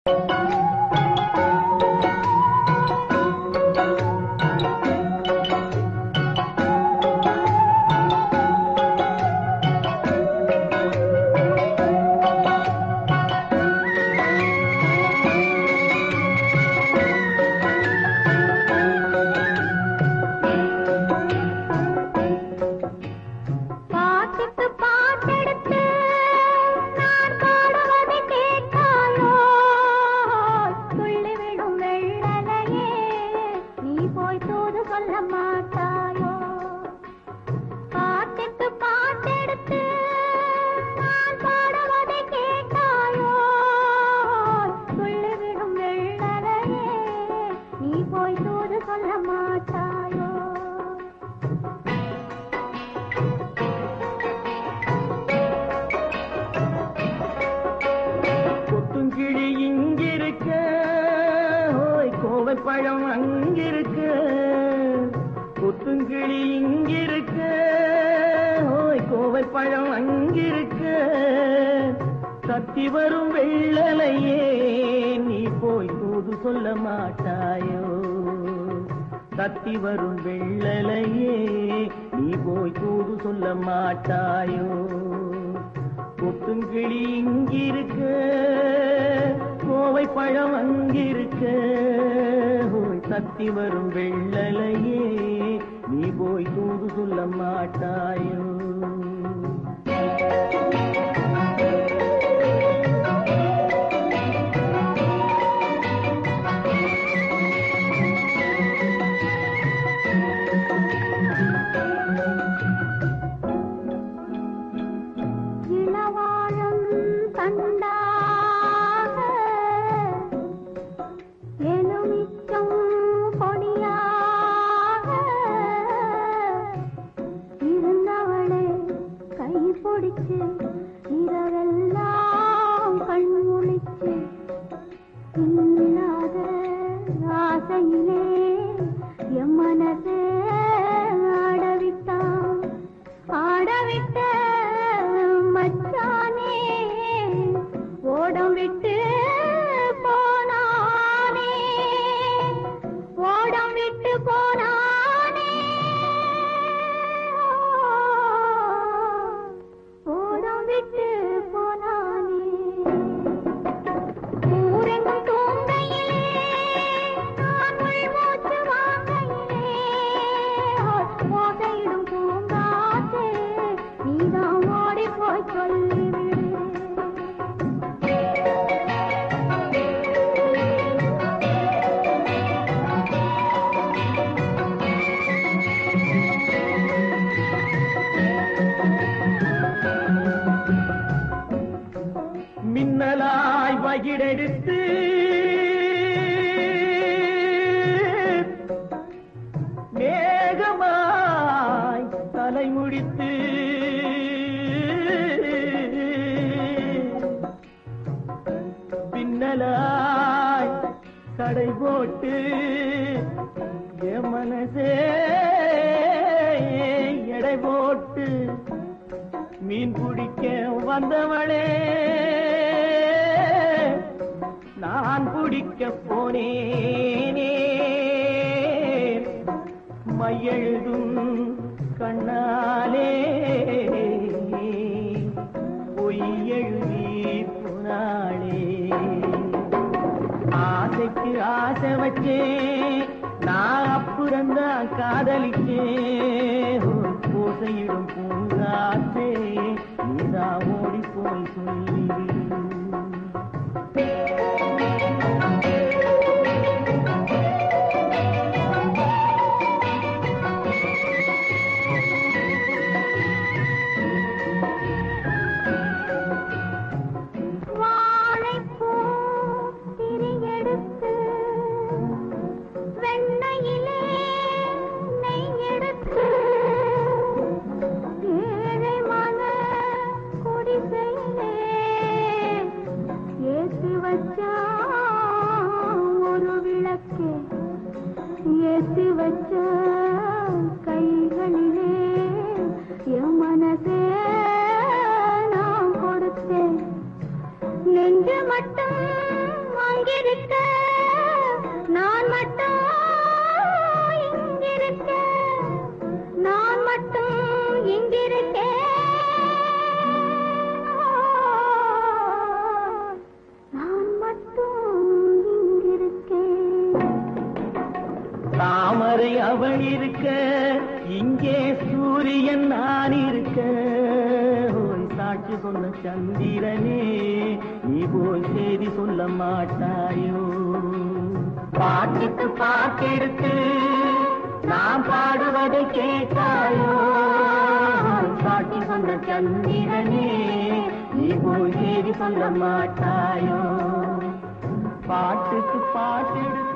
பாட்டுக்கு பாட்டெடுத்து நான் பாடுவதை கேட்காயோ துள்ளி விடும் வெள்ளலையே நீ போய் தூது சொல்ல மாட்டாயோ பாட்டுக்கு பாட்டெடுத்து நான் பாடுவதை கேட்காயோ துள்ளி விடும் வெள்ளலையே நீ போய் தூது சொல்ல மாட்டாயோ கொத்துங்கிழி இங்கிருக்க ஓய் கோவை பழம் அங்கிருக்க கொத்துங்கிழி இங்கிருக்க ஓய் கோவை பழம் அங்கிருக்க சத்தி வரும் வெள்ளலையே நீ போய் தூது சொல்ல மாட்டாயோ சத்தி வரும் வெள்ளலையே நீ போய் தூது சொல்ல மாட்டாயோ கொத்துங்கிளி இங்கிருக்க கோவை பழம் அங்கிருக்க ஓய் தத்தி வரும் வெள்ளலையே நீ போய் தூது சொல்ல மாட்டாயோ இளவாழம் தண்டாக எலுமிச்சம் கொடியாக இருந்தவளே கை பிடிச்சு இரவெல்லாம் கண் முழிச்சு இல்லாத ஆசையிலே என் மனசே ஆடவிட்டான் ஆடவிட்ட மச்சானே ஓடம் விட்டு போனானே ஓடம் விட்டு போனானே ஓடம் விட்டு போனானே ஊரெங்கும் தூங்கையிலே நான் உள்மூச்சு வாங்கையிலே ஓசையிடும் பூங்காற்றே நீதான் ஓடி போய் சொல்லிவிடு மின்னலாய் வகிடெடுத்து மேகமாய் தலைமுடித்து பின்னலாய் தடை போட்டு என் மனசே எடை போட்டு மீன் பிடிக்க வந்தவளே நான் பிடிக்க போனேனே மையெழுதும் கண்ணாலே பொய் எழுதி போனாளே ஆசைக்கு ஆசை வச்சேன் நான் அப்புறம்தான் காதலிச்சேன் பூசையிடும் பூங்காத்தே நீதான் ஓடி போய் சொல்லி வாழைப்பூ திரியெடுத்து வெண்ணையிலே நெய் எடுத்து ஏழை மன குடிசையிலே அவள் இருக்க இங்கே சூரியன் நான் இருக்க ஓய் சாட்சி சொன்ன சந்திரனே நீ போய் செய்தி சொல்ல மாட்டாயோ பாட்டுக்கு பாட்டெடுத்து நான் பாடுவதை கேட்டாயோ சாட்சி சொன்ன சந்திரனே நீ போய் செய்தி சொல்ல மாட்டாயோ பாட்டுக்கு பாட்டெடுத்து